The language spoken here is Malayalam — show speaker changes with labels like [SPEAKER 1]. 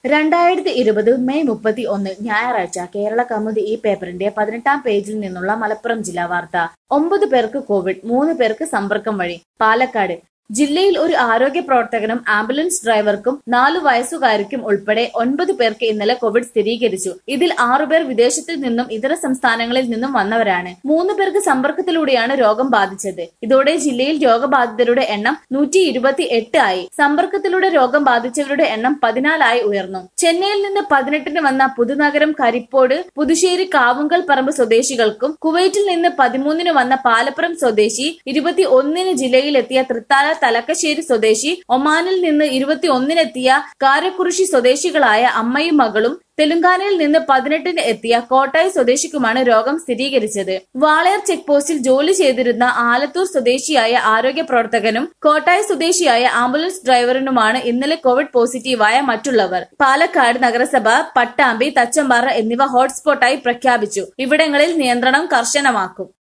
[SPEAKER 1] രണ്ടായിരത്തി ഇരുപത് മെയ് മുപ്പത്തി ഒന്ന് ഞായറാഴ്ച കേരള കൗമുദി ഈ പേപ്പറിന്റെ പതിനെട്ടാം പേജിൽ നിന്നുള്ള മലപ്പുറം ജില്ലാ വാർത്ത ഒമ്പത് പേർക്ക് കോവിഡ് മൂന്ന് പേർക്ക് സമ്പർക്കം വഴി പാലക്കാട് ജില്ലയിൽ ഒരു ആരോഗ്യ പ്രവർത്തകനും ആംബുലൻസ് ഡ്രൈവർക്കും നാലു വയസ്സുകാരിക്കും ഉൾപ്പെടെ ഒൻപത് പേർക്ക് ഇന്നലെ കോവിഡ് സ്ഥിരീകരിച്ചു ഇതിൽ ആറുപേർ വിദേശത്തിൽ നിന്നും ഇതര സംസ്ഥാനങ്ങളിൽ നിന്നും വന്നവരാണ് മൂന്ന് പേർക്ക് സമ്പർക്കത്തിലൂടെയാണ് രോഗം ബാധിച്ചത് ഇതോടെ ജില്ലയിൽ രോഗബാധിതരുടെ എണ്ണം നൂറ്റി ഇരുപത്തി എട്ട് ആയി സമ്പർക്കത്തിലൂടെ രോഗം ബാധിച്ചവരുടെ എണ്ണം പതിനാലായി ഉയർന്നു ചെന്നൈയിൽ നിന്ന് പതിനെട്ടിന് വന്ന പുതുനഗരം കരിപ്പോട് പുതുശ്ശേരി കാവുങ്കൽ പറമ്പ് സ്വദേശികൾക്കും കുവൈറ്റിൽ നിന്ന് പതിമൂന്നിന് വന്ന പാലപ്പുറം സ്വദേശി ഇരുപത്തി ഒന്നിന് ജില്ലയിലെത്തിയ തൃത്താല തലക്കശ്ശേരി സ്വദേശി ഒമാനിൽ നിന്ന് ഇരുപത്തി ഒന്നിനെത്തിയ കാരക്കുറിശി സ്വദേശികളായ അമ്മയും മകളും തെലുങ്കാനയിൽ നിന്ന് പതിനെട്ടിന് എത്തിയ കോട്ടായി സ്വദേശിക്കുമാണ് രോഗം സ്ഥിരീകരിച്ചത് വാളയാർ ചെക്ക് പോസ്റ്റിൽ ജോലി ചെയ്തിരുന്ന ആലത്തൂർ സ്വദേശിയായ ആരോഗ്യ പ്രവർത്തകനും കോട്ടായി സ്വദേശിയായ ആംബുലൻസ് ഡ്രൈവറിനുമാണ് ഇന്നലെ കോവിഡ് പോസിറ്റീവായ മറ്റുള്ളവർ പാലക്കാട് നഗരസഭ പട്ടാമ്പി തച്ചമ്പാറ എന്നിവ ഹോട്ട്സ്പോട്ടായി പ്രഖ്യാപിച്ചു ഇവിടങ്ങളിൽ നിയന്ത്രണം കർശനമാക്കും